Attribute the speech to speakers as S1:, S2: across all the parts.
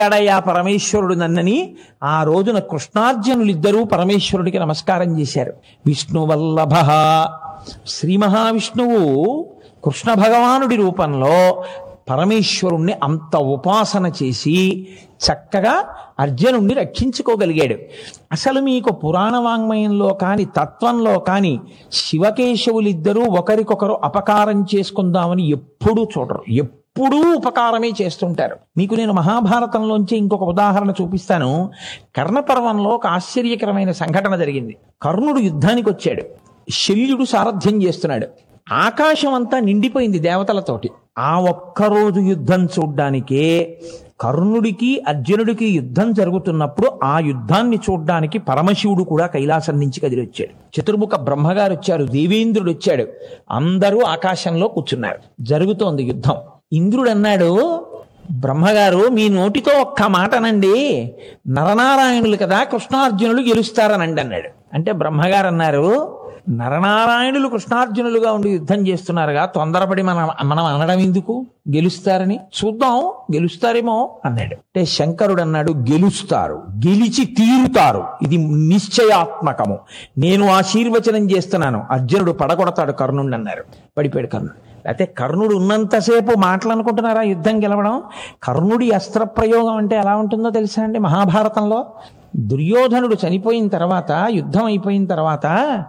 S1: అడయా పరమేశ్వరుడు నన్నని ఆ రోజున కృష్ణార్జునులు ఇద్దరూ పరమేశ్వరుడికి నమస్కారం చేశారు విష్ణువల్లభ శ్రీ మహావిష్ణువు కృష్ణ భగవానుడి రూపంలో పరమేశ్వరుణ్ణి అంత ఉపాసన చేసి చక్కగా అర్జునుణ్ణి రక్షించుకోగలిగాడు అసలు మీకు పురాణ వాంగ్మయంలో కాని తత్వంలో కాని శివకేశవులిద్దరూ ఒకరికొకరు అపకారం చేసుకుందామని ఎప్పుడూ చూడరు ఎప్పుడూ ఉపకారమే చేస్తుంటారు మీకు నేను మహాభారతంలోంచి ఇంకొక ఉదాహరణ చూపిస్తాను కర్ణపర్వంలో ఒక ఆశ్చర్యకరమైన సంఘటన జరిగింది కర్ణుడు యుద్ధానికి వచ్చాడు శల్యుడు సారథ్యం చేస్తున్నాడు ఆకాశం అంతా నిండిపోయింది దేవతలతోటి ఆ ఒక్కరోజు యుద్ధం చూడ్డానికే కర్ణుడికి అర్జునుడికి యుద్ధం జరుగుతున్నప్పుడు ఆ యుద్ధాన్ని చూడ్డానికి పరమశివుడు కూడా కైలాసం నుంచి కదిలి వచ్చాడు చతుర్ముఖ బ్రహ్మగారు వచ్చారు దేవేంద్రుడు వచ్చాడు అందరూ ఆకాశంలో కూర్చున్నారు జరుగుతోంది యుద్ధం ఇంద్రుడు అన్నాడు బ్రహ్మగారు మీ నోటితో ఒక్క మాటనండి నరనారాయణులు కదా కృష్ణార్జునులు గెలుస్తారనండి అన్నాడు అంటే బ్రహ్మగారు అన్నారు నరనారాయణులు కృష్ణార్జునులుగా ఉండి యుద్ధం చేస్తున్నారుగా తొందరపడి మనం మనం అనడం ఎందుకు గెలుస్తారని చూద్దాం గెలుస్తారేమో అన్నాడు అంటే శంకరుడు అన్నాడు గెలుస్తారు గెలిచి తీరుతారు ఇది నిశ్చయాత్మకము నేను ఆశీర్వచనం చేస్తున్నాను అర్జునుడు పడగొడతాడు కర్ణుడిని అన్నారు పడిపోయాడు కర్ణుడు అయితే కర్ణుడు ఉన్నంతసేపు మాటలు అనుకుంటున్నారా యుద్ధం గెలవడం కర్ణుడి అస్త్ర ప్రయోగం అంటే ఎలా ఉంటుందో తెలుసా అండి మహాభారతంలో దుర్యోధనుడు చనిపోయిన తర్వాత యుద్ధం అయిపోయిన తర్వాత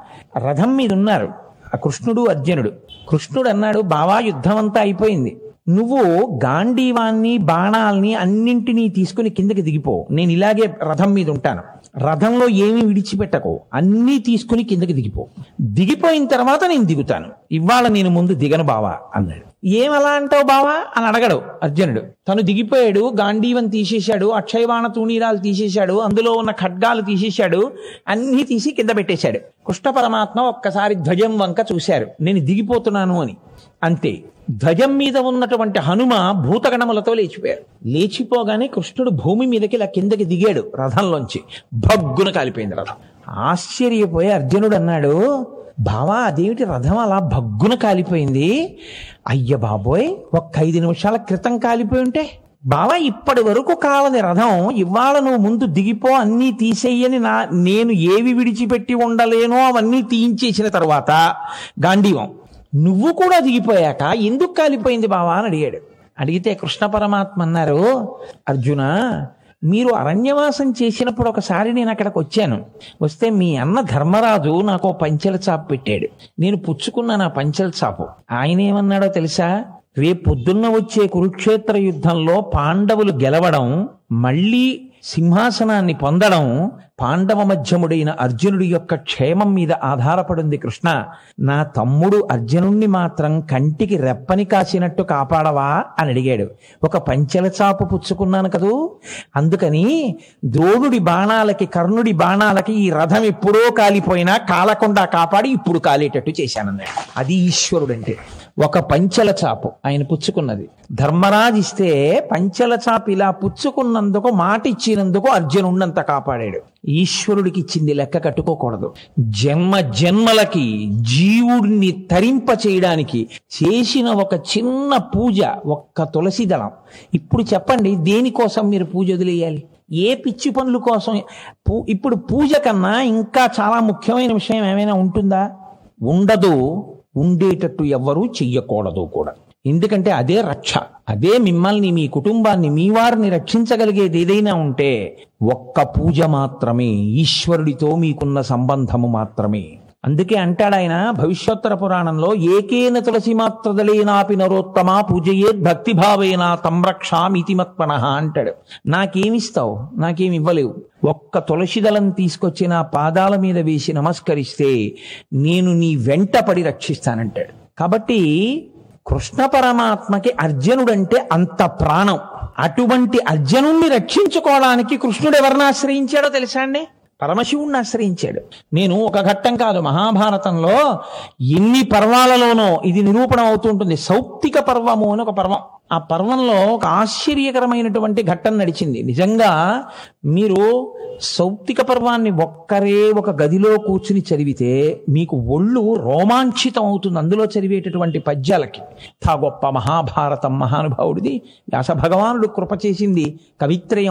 S1: రథం మీద ఉన్నారు ఆ కృష్ణుడు అర్జునుడు కృష్ణుడు అన్నాడు బావా యుద్ధం అంతా అయిపోయింది నువ్వు గాంధీవాన్ని బాణాల్ని అన్నింటినీ తీసుకుని కిందకి దిగిపో నేను ఇలాగే రథం మీద ఉంటాను రథంలో ఏమీ విడిచిపెట్టకు అన్నీ తీసుకుని కిందకి దిగిపో దిగిపోయిన తర్వాత నేను దిగుతాను ఇవాళ నేను ముందు దిగను బావా అన్నాడు ఏమలా అంటావు బావా అని అడగడు అర్జునుడు తను దిగిపోయాడు గాంధీవం తీసేశాడు అక్షయవాణ తూణీరాలు తీసేశాడు అందులో ఉన్న ఖడ్గాలు తీసేశాడు అన్నీ తీసి కింద పెట్టేశాడు కృష్ణ పరమాత్మ ఒక్కసారి ధ్వజం వంక చూశారు నేను దిగిపోతున్నాను అని అంతే ధ్వజం మీద ఉన్నటువంటి హనుమ భూతగణములతో లేచిపోయారు లేచిపోగానే కృష్ణుడు భూమి మీదకి ఇలా కిందకి దిగాడు రథంలోంచి భగ్గున కాలిపోయింది రథం ఆశ్చర్యపోయి అర్జునుడు అన్నాడు బావా అదేమిటి రథం అలా భగ్గున కాలిపోయింది అయ్య బాబోయ్ ఒక్క ఐదు నిమిషాల క్రితం కాలిపోయి ఉంటే బావా ఇప్పటి వరకు కాలని రథం ఇవాళ నువ్వు ముందు దిగిపో అన్నీ తీసేయని నా నేను ఏవి విడిచిపెట్టి ఉండలేనో అవన్నీ తీయించేసిన తర్వాత గాంధీవం నువ్వు కూడా దిగిపోయాక ఎందుకు కాలిపోయింది బావా అని అడిగాడు అడిగితే కృష్ణ పరమాత్మ అన్నారు అర్జున మీరు అరణ్యవాసం చేసినప్పుడు ఒకసారి నేను అక్కడికి వచ్చాను వస్తే మీ అన్న ధర్మరాజు నాకు ఓ పంచెల చాపు పెట్టాడు నేను పుచ్చుకున్న నా పంచెల చాపు ఆయన ఏమన్నాడో తెలుసా రేపు పొద్దున్న వచ్చే కురుక్షేత్ర యుద్ధంలో పాండవులు గెలవడం మళ్ళీ సింహాసనాన్ని పొందడం పాండవ మధ్యముడైన అర్జునుడి యొక్క క్షేమం మీద ఆధారపడింది కృష్ణ నా తమ్ముడు అర్జునుణ్ణి మాత్రం కంటికి రెప్పని కాసినట్టు కాపాడవా అని అడిగాడు ఒక పంచెల చాపు పుచ్చుకున్నాను కదూ అందుకని ద్రోణుడి బాణాలకి కర్ణుడి బాణాలకి ఈ రథం ఎప్పుడో కాలిపోయినా కాలకుండా కాపాడి ఇప్పుడు కాలేటట్టు చేశానన్నాడు అది ఈశ్వరుడు అంటే ఒక పంచెల చాపు ఆయన పుచ్చుకున్నది ధర్మరాజు ఇస్తే పంచెల చాపు ఇలా పుచ్చుకున్నందుకు మాట ఇచ్చినందుకు అర్జునున్నంత కాపాడాడు ఈశ్వరుడికి ఇచ్చింది లెక్క కట్టుకోకూడదు జన్మ జన్మలకి జీవుడిని తరింప చేయడానికి చేసిన ఒక చిన్న పూజ ఒక్క తులసి దళం ఇప్పుడు చెప్పండి దేనికోసం మీరు పూజ వదిలేయాలి ఏ పిచ్చి పనుల కోసం పూ- ఇప్పుడు పూజ కన్నా ఇంకా చాలా ముఖ్యమైన విషయం ఏమైనా ఉంటుందా ఉండదు ఉండేటట్టు ఎవ్వరూ చెయ్యకూడదు కూడా ఎందుకంటే అదే రక్ష అదే మిమ్మల్ని మీ కుటుంబాన్ని మీ వారిని రక్షించగలిగేది ఏదైనా ఉంటే ఒక్క పూజ మాత్రమే ఈశ్వరుడితో మీకున్న సంబంధము మాత్రమే అందుకే అంటాడు ఆయన భవిష్యోత్తర పురాణంలో ఏకేన తులసి మాత్రదలేనాపి నరోత్తమా పూజయేద్ భక్తిభావేన తంరక్షామితి మత్పన అంటాడు నాకేమిస్తావు నాకేమి ఇవ్వలేవు ఒక్క తులసిదళం తీసుకొచ్చి నా పాదాల మీద వేసి నమస్కరిస్తే నేను నీ వెంట పడి రక్షిస్తానంటాడు కాబట్టి కృష్ణ పరమాత్మకి అర్జునుడంటే అంత ప్రాణం అటువంటి అర్జునుణ్ణి రక్షించుకోవడానికి కృష్ణుడు ఎవరిని ఆశ్రయించాడో తెలుసా అండి పరమశివుణ్ణి ఆశ్రయించాడు నేను ఒక ఘట్టం కాదు మహాభారతంలో ఎన్ని పర్వాలలోనో ఇది నిరూపణ అవుతుంటుంది సౌప్తిక పర్వము అని ఒక పర్వం ఆ పర్వంలో ఒక ఆశ్చర్యకరమైనటువంటి ఘట్టం నడిచింది నిజంగా మీరు సౌప్తిక పర్వాన్ని ఒక్కరే ఒక గదిలో కూర్చుని చదివితే మీకు ఒళ్ళు రోమాంచితం అవుతుంది అందులో చదివేటటువంటి పద్యాలకి తా గొప్ప మహాభారతం మహానుభావుడిది వ్యాస భగవానుడు కృప చేసింది కవిత్రయం